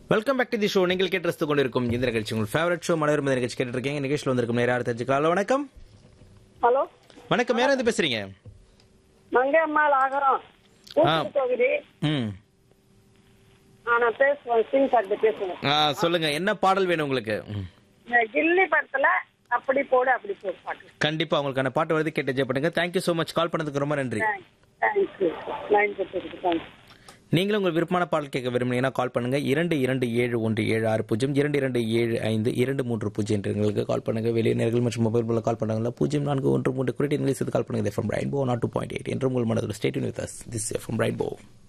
Welcome back to the show நீங்கள் கேட்டு ரசித்துக் கொண்டிருக்கும் இந்த நிகழ்ச்சி உங்கள் ஃபேவரட் ஷோ மலர் மத நிகழ்ச்சி கேட்டு இருக்கீங்க நிகழ்ச்சியில் வந்திருக்கும் நேரம் தெரிஞ்சுக்கலாம் ஹலோ வணக்கம் ஹலோ வணக்கம் யாரும் இருந்து பேசுறீங்க மங்கையம்மாள் ஆகரம் ஆ. ஊட்டி தொகுதி ம் ஆ, நான் பேசுவேன் சிங் சார்கிட்ட பேசுவேன் ஆ சொல்லுங்க என்ன பாடல் வேணும் உங்களுக்கு ம். இந்த கில்லி படத்துல அப்படி போடு அப்படி போடு பாட்டு கண்டிப்பா உங்களுக்கான பாட்டு வருது கேட்டு என்ஜாய் பண்ணுங்க தேங்க்யூ ஸோ மச் கால் பண்ணதுக்கு ரொம்ப நன்றி தேங்க்யூ லைன் கொடுத்ததுக்கு தேங்க்ஸ் நீங்களும் உங்கள் விருப்பமான பாடல் கேட்க விரும்புனீங்கன்னா கால் பண்ணுங்க இரண்டு இரண்டு ஏழு ஒன்று ஏழு ஆறு பூஜ்ஜியம் இரண்டு இரண்டு ஏழு ஐந்து இரண்டு மூன்று பூஜ்ஜியம் என்ற எங்களுக்கு கால் பண்ணுங்க வெளியினர்கள் மற்றும் மொபைல் போல கால் பண்ணாங்களா பூஜ்ஜியம் நான்கு ஒன்று மூன்று குறிப்பிட்ட இங்கிலீஷ் கால் பண்ணுங்க from Rainbow not two point eight என்று உங்கள் மனதில் stay tuned with us this from rainbow